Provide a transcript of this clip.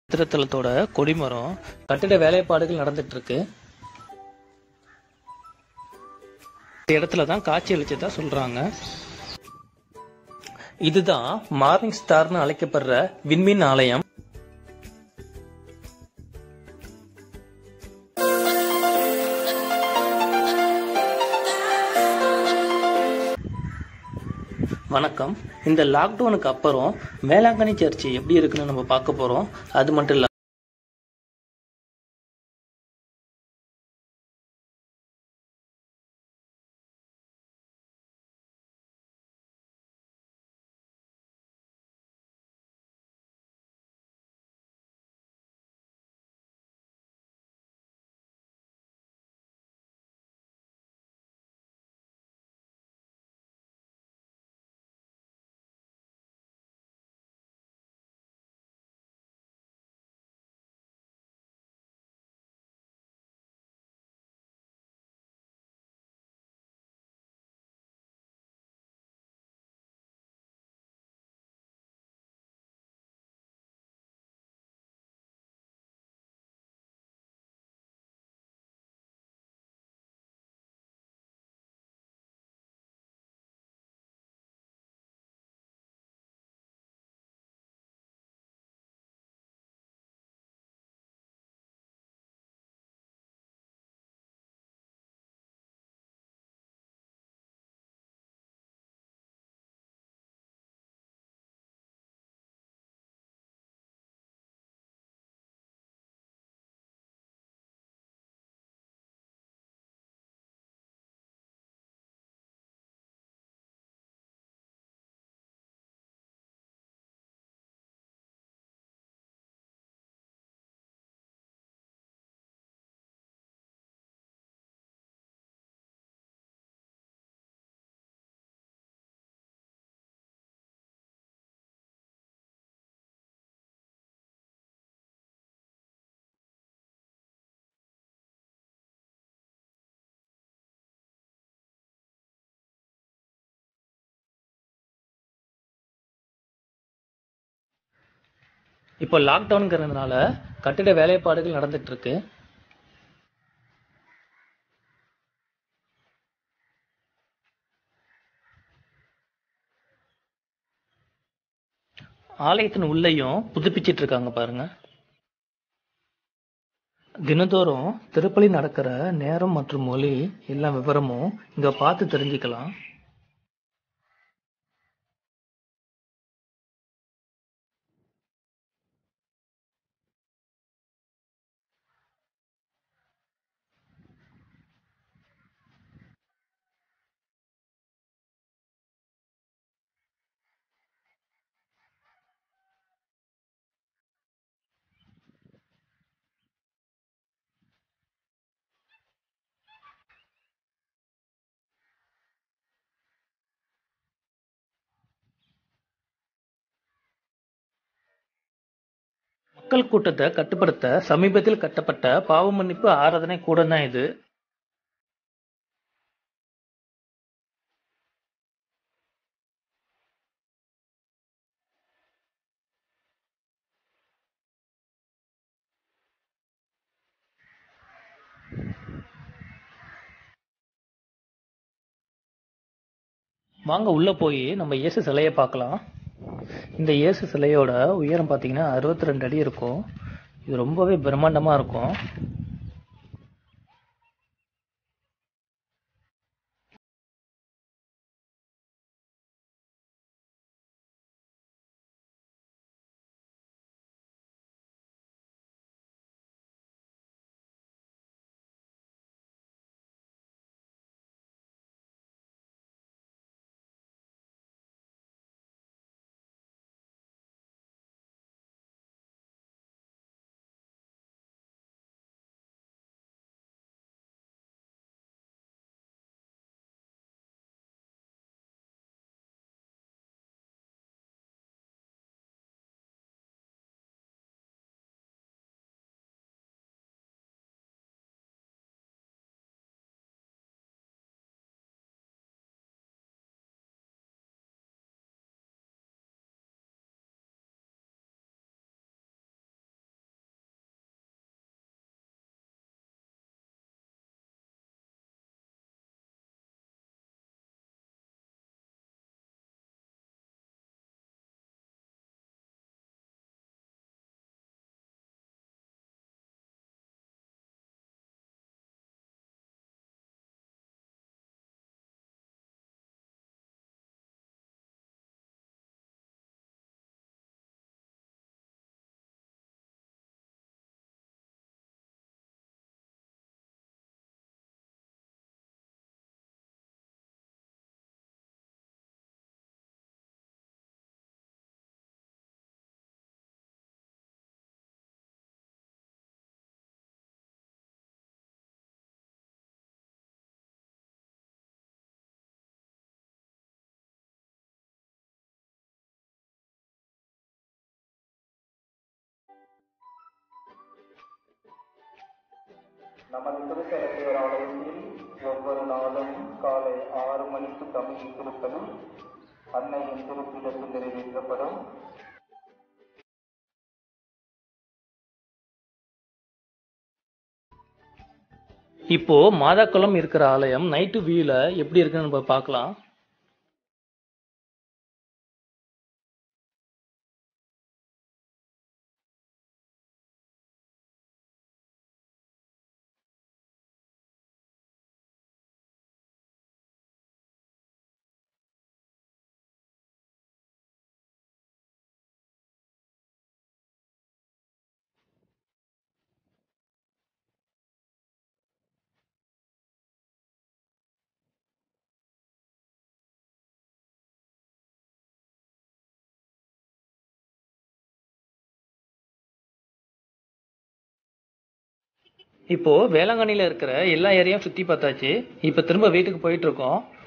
சித்திரத்தலத்தோட கொடிமரம் கட்டிட வேலைப்பாடுகள் நடந்துட்டு இருக்கு இந்த இடத்துல தான் காட்சி அளிச்சதா சொல்றாங்க இதுதான் மார்னிங் ஸ்டார்னு அழைக்கப்படுற விண்மீன் ஆலயம் வணக்கம் இந்த லாக்டவுனுக்கு அப்புறம் வேளாங்கண்ணி சர்ச் எப்படி இருக்குன்னு நம்ம பார்க்க போறோம் அது மட்டும் இல்ல இப்போ லாக்டவுனுங்கிறதுனால கட்டிட வேலைப்பாடுகள் நடந்துட்டு இருக்கு ஆலயத்தின் உள்ளேயும் புதுப்பிச்சிட்டு இருக்காங்க பாருங்க தினந்தோறும் திருப்பலி நடக்கிற நேரம் மற்றும் மொழி எல்லா விவரமும் இங்க பார்த்து தெரிஞ்சுக்கலாம் மக்கள் கூட்டத்தை கட்டுப்படுத்த சமீபத்தில் கட்டப்பட்ட பாவ மன்னிப்பு ஆராதனை கூட தான் இது வாங்க உள்ள போய் நம்ம இயேசு சிலையை பார்க்கலாம் இந்த இயேசு சிலையோட உயரம் பார்த்தீங்கன்னா அறுபத்தி ரெண்டு அடி இருக்கும் இது ரொம்பவே பிரம்மாண்டமா இருக்கும் நமது திருத்தலத்தேர் ஆலயத்தில் ஒவ்வொரு நாளும் காலை ஆறு மணிக்கு தமிழ் திருப்பலும் அன்னையின் திருப்பிடத்தில் நிறைவேற்றப்படும் இப்போ மாதாக்குளம் இருக்கிற ஆலயம் நைட்டு வியூல எப்படி இருக்குன்னு நம்ம பார்க்கலாம் இப்போ வேளாங்கண்ணில இருக்கிற எல்லா ஏரியாவும் சுத்தி பார்த்தாச்சு இப்போ திரும்ப வீட்டுக்கு போயிட்டு இருக்கோம்